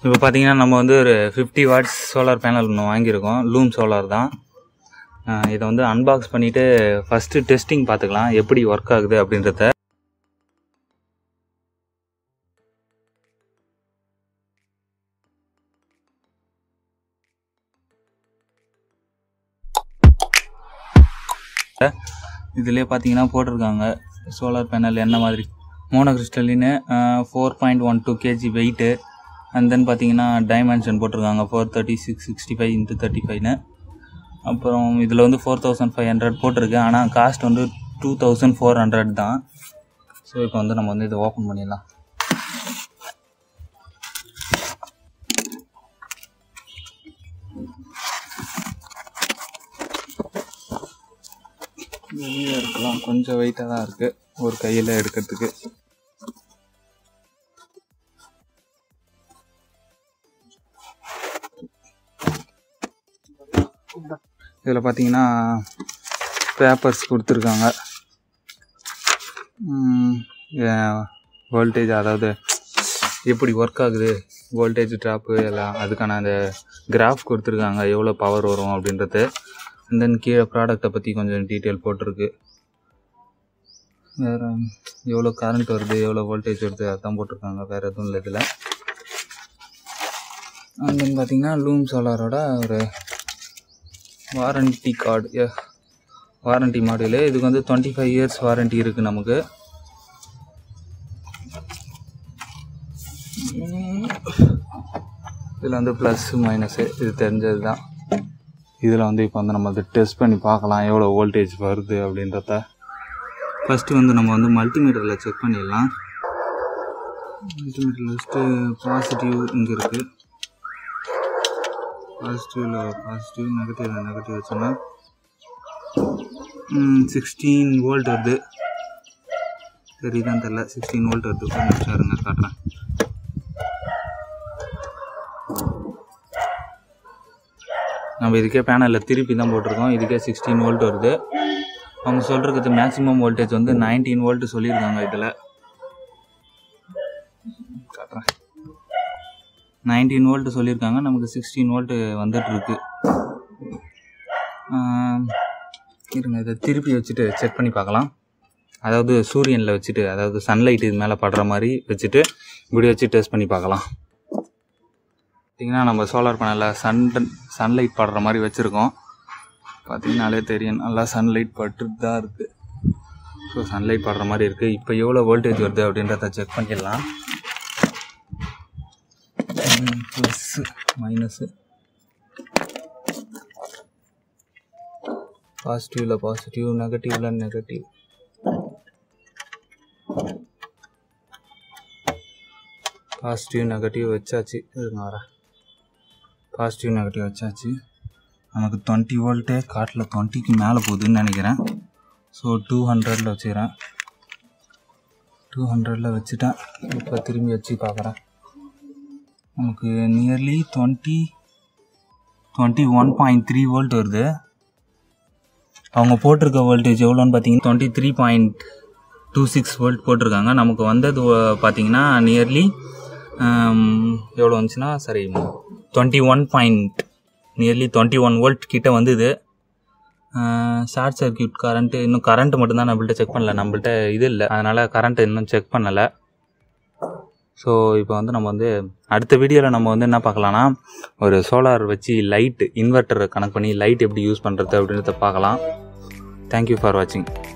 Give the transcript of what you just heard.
இப்போ பார்த்தீங்கன்னா நம்ம வந்து ஒரு ஃபிஃப்டி வாட்ஸ் சோலார் பேனல் ஒன்று வாங்கியிருக்கோம் லூம் சோலார் தான் அஹ் இதை வந்து அன்பாக்ஸ் பண்ணிவிட்டு ஃபஸ்ட்டு டெஸ்டிங் பார்த்துக்கலாம் எப்படி ஒர்க் ஆகுது அப்படின்றத இதிலே பார்த்தீங்கன்னா போட்டிருக்காங்க சோலார் பேனல் என்ன மாதிரி மோனோ கிறிஸ்டலின்னு four point one two KG weight and then பார்த்தீங்கன்னா டைமென்ஷன் போட்டிருக்காங்க four thirty six sixty five into thirty ஃபைவ்னு அப்புறம் இதில் வந்து ஃபோர் தௌசண்ட் ஃபைவ் ஹண்ட்ரட் போட்டிருக்கு ஆனால் காஸ்ட் வந்து டூ தௌசண்ட் ஃபோர் ஹண்ட்ரட் தான் ஸோ இப்போ வந்து நம்ம வந்து இதை ஓப்பன் பண்ணிடலாம் வெளியே இருக்கலாம் கொஞ்சம் வெயிட்டாக தான் இருக்குது ஒரு கையில் எடுக்கிறதுக்கு இதில் பார்த்தீங்கன்னா பேப்பர்ஸ் கொடுத்துருக்காங்க வோல்டேஜ் அதாவது எப்படி ஒர்க் ஆகுது வோல்டேஜ் ட்ராப்பு எல்லாம் அதுக்கான அந்த கிராஃப் கொடுத்துருக்காங்க எவ்வளோ பவர் வரும் அப்படின்றது அண்ட் தென் கீழே ப்ராடக்ட்டை பற்றி கொஞ்சம் டீட்டெயில் போட்டிருக்கு வேறு எவ்வளோ கரண்ட் வருது எவ்வளோ வோல்டேஜ் வருது அதான் போட்டிருக்காங்க வேறு எதுவும் இல்லை இதில் அண்ட் தென் பார்த்தீங்கன்னா லூம் சோலாரோட ஒரு வாரண்டி கார்டு வாரண்டி மாடலு இதுக்கு வந்து டுவெண்ட்டி ஃபைவ் இயர்ஸ் வாரண்டி இருக்குது நமக்கு இதில் வந்து ப்ளஸ் மைனஸு இது தெரிஞ்சது தான் இதில் வந்து இப்போ வந்து நம்ம அதை டெஸ்ட் பண்ணி பார்க்கலாம் எவ்வளோ வோல்டேஜ் வருது அப்படின்றத ஃபஸ்ட்டு வந்து நம்ம வந்து மல்டிமீட்டரில் செக் பண்ணிடலாம் மல்டிமீட்டரில் ஃபஸ்ட்டு பாசிட்டிவ் இங்கே இருக்குது பாசிட்டிவில் பாசிட்டிவ் நெகட்டிவில் நெகட்டிவ் வச்சோன்னா சிக்ஸ்டீன் வோல்ட் வருது தெரியுதான் தெரில சிக்ஸ்டீன் வோல்ட் வருது ஒரு நிமிஷம் இருங்க காட்டுறேன் நம்ம இதுக்கே பேனலில் திருப்பி தான் போட்டிருக்கோம் இதுக்கே சிக்ஸ்டீன் வோல்ட் வருது அவங்க சொல்கிறது மேக்ஸிமம் வோல்டேஜ் வந்து நைன்டீன் வோல்ட் சொல்லியிருக்காங்க இதில் காட்டுறேன் நைன்டீன் வோல்ட் சொல்லியிருக்காங்க நமக்கு சிக்ஸ்டீன் வோல்ட்டு வந்துட்டுருக்கு இருங்க இதை திருப்பி வச்சுட்டு செக் பண்ணி பார்க்கலாம் அதாவது சூரியனில் வச்சுட்டு அதாவது சன்லைட் இது மேலே படுற மாதிரி வச்சுட்டு இப்படி வச்சு டெஸ்ட் பண்ணி பார்க்கலாம் பார்த்திங்கன்னா நம்ம சோலார் பேனலில் சன் சன்லைட் படுற மாதிரி வச்சுருக்கோம் பார்த்தீங்கனாலே தெரியும் நல்லா சன்லைட் பட்டுட்டு தான் இருக்குது ஸோ சன்லைட் படுற மாதிரி இருக்குது இப்போ எவ்வளோ வோல்டேஜ் வருது அப்படின்றத செக் பண்ணிடலாம் ப்ளஸ்ஸு மைனஸு பாசிட்டிவில் பாசிட்டிவ் நெகட்டிவில் நெகட்டிவ் பாசிட்டிவ் நெகட்டிவ் வச்சாச்சு இருங்க வரேன் பாசிட்டிவ் நெகட்டிவ் வச்சாச்சு நமக்கு டுவெண்ட்டி வோல்ட்டே காட்டில் டுவெண்ட்டிக்கு மேலே போகுதுன்னு நினைக்கிறேன் ஸோ டூ ஹண்ட்ரடில் வச்சுக்கிறேன் டூ ஹண்ட்ரடில் வச்சுட்டேன் இப்போ திரும்பி வச்சு பார்க்குறேன் நமக்கு nearly twenty twenty one point three volt வருது அவங்க போட்டிருக்க வோல்டேஜ் எவ்வளோன்னு பார்த்தீங்கன்னா twenty three point two six volt போட்டிருக்காங்க நமக்கு வந்தது வ- பார்த்தீங்கன்னா நியர்லி எவ்வளோ வந்துச்சுன்னா சரி twenty one point nearly twenty one volt கிட்ட வந்தது ஷார்ட் சர்க்யூட் கரண்ட்டு இன்னும் கரண்ட் மட்டும்தான் நம்மள்ட்ட செக் பண்ணல நம்மள்ட்ட இது இல்லை அதனால் கரண்ட்டு இன்னும் செக் பண்ணலை ஸோ இப்போ வந்து நம்ம வந்து அடுத்த வீடியோவில் நம்ம வந்து என்ன பார்க்கலாம்னா ஒரு சோலார் வச்சு லைட் இன்வெர்ட்டரை கனெக்ட் பண்ணி லைட் எப்படி யூஸ் பண்ணுறது அப்படின்றத பார்க்கலாம் தேங்க்யூ ஃபார் வாட்சிங்